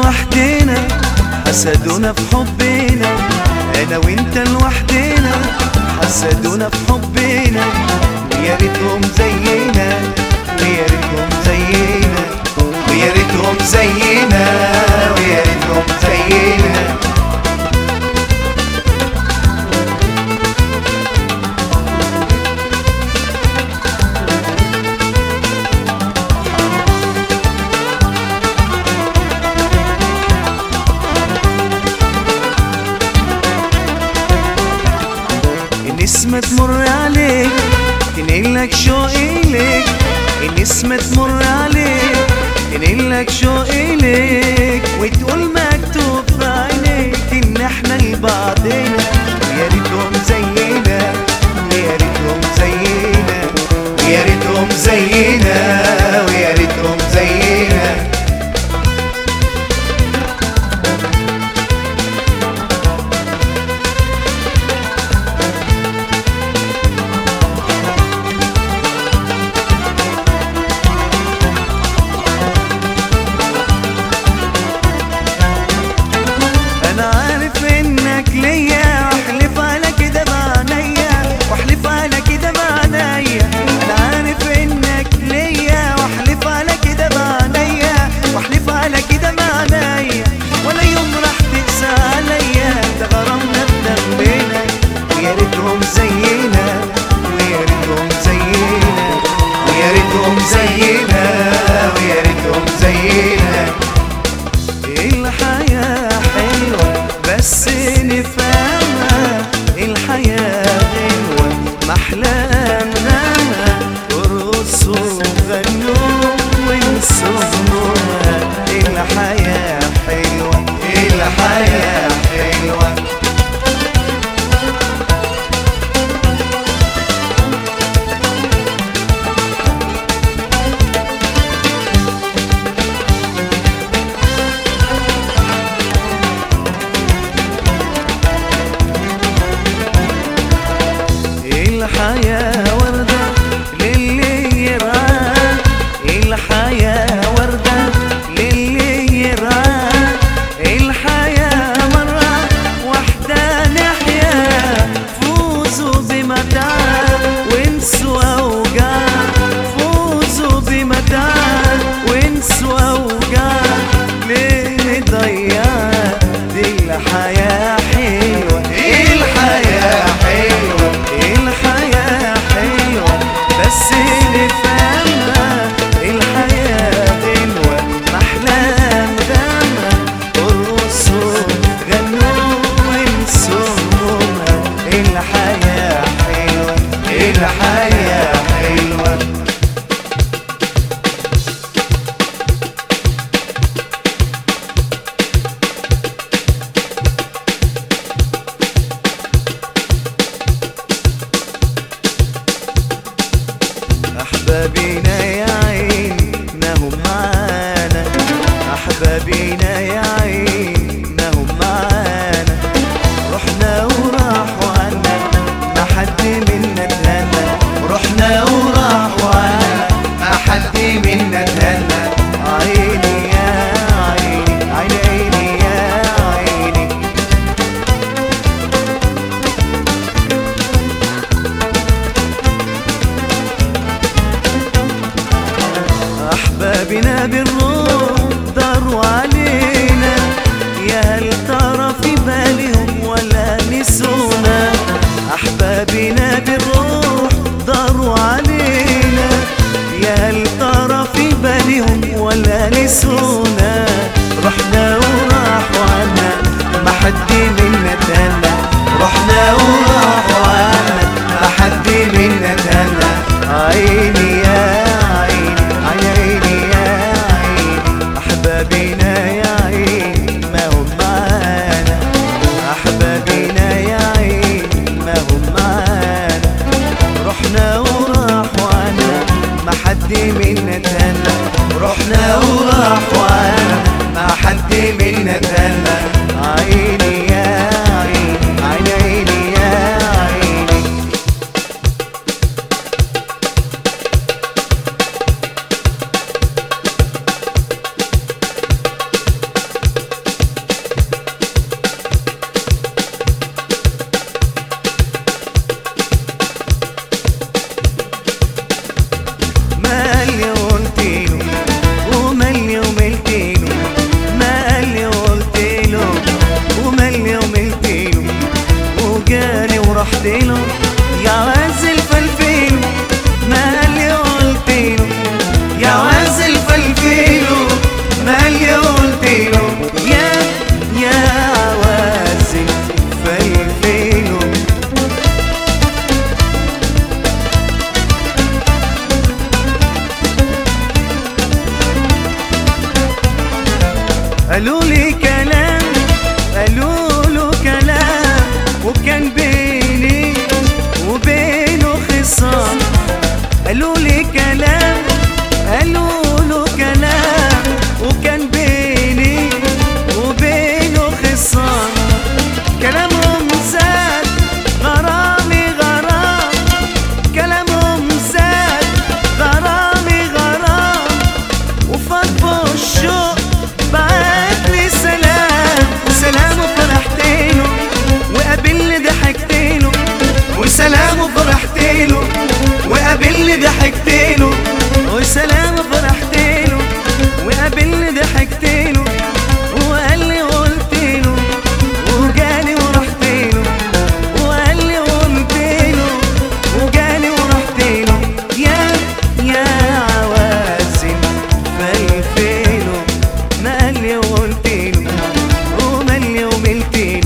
لوحدنا حسدونا في حبنا انا وانت لوحدنا حسدونا في حبنا ويا ريتهم زينا ويا ريتهم زينا ويا ريتهم زينا ويا ريتهم زينا النسمة تمر عليك تنقلك شوقي ليك النسمة تمر عليك تنقلك شوقي ليك وتقول مكتوب في عينيك ان احنا لبعضنا ويا ريتهم زينا ويا ريتهم زينا ويا ريتهم زينا ويا ريتهم زينا انا عارف انك ليا واحلف على كده بعينيا واحلف على كده بعينيا انا عارف انك ليا واحلف على كده بعينيا واحلف على كده بعينيا ولا يوم راح تقسى عليا ده غرامنا بدمنا ويا ريتهم زينا ويا ريتهم زينا ويا ريتهم زينا ويا ريتهم زينا الحياة حلوة بس نفهمها الحياة حلوة محلانا ارقصوا غنوا وانسوا همومها الحياة حلوة الحياة حلوة الحياة وردة للي يرعاه الحياة وردة للي يرعاه الحياة مرة واحدة نحيا فوزوا بمتاع وانسوا أوجاع فوزوا بمتاع وانسوا أوجاع ليه نضيع دي الحياة حلوة الحياة حلوة الحياة حلوة بس نفهمها الحياة حلوة محلام غامة ارقصوا غنوا وانسوا همومها الحياة حلوة الحياة حلوة أحبابنا يا عيننا هم معانا أحبابنا يا عيننا هم معانا رحنا وراحوا عنا ما حد منا اتهنى رحنا وراحوا عنا ما حد منا اتهنى عيني يا عيني عيني يا عيني أحبابنا بالروح داروا علينا يا هل ترى في بالهم ولا نسونا أحبابنا بالروح داروا علينا يا هل ترى في بالهم ولا نسونا رحنا وراحوا عنا ما حد منا تهنى رحنا وراحوا عنا ما حد منا تهنى عيني يا عيني عيني يا عيني أحبابنا يا عيني ما هم معانا أحبابنا يا عيني ما هم معانا رحنا وراحوا عنا ما حد منا تهنى رحنا وراحوا يا وازل فلفيلو ما اللي قلتيله يا وازل فلفيلو ما اللي قلتيله يا يا وازل فلفيلو قالوا لي كلام قالوا له كلام وكان بيني وبينه خصام قالوا لي كلام قالوا له كلام وكان بيني وبينه خصام كلامهم زاد غرامي غرام كلامهم زاد غرامي غرام وفضوا الشوق بعتلي سلام وسلام وفرحتيله وقابلني ضحكتيله وسلام وفرحتيله وقابلني ضحكتيله وسلام وفرحتيله وقابلني ضحكتيله وقال لي قلتيله وجاني ورحتيله وقال لي قلتيله وجاني ورحتيله يا يا عوازل فلفيله ما قال لي وقلتيله وما اللي وملتيله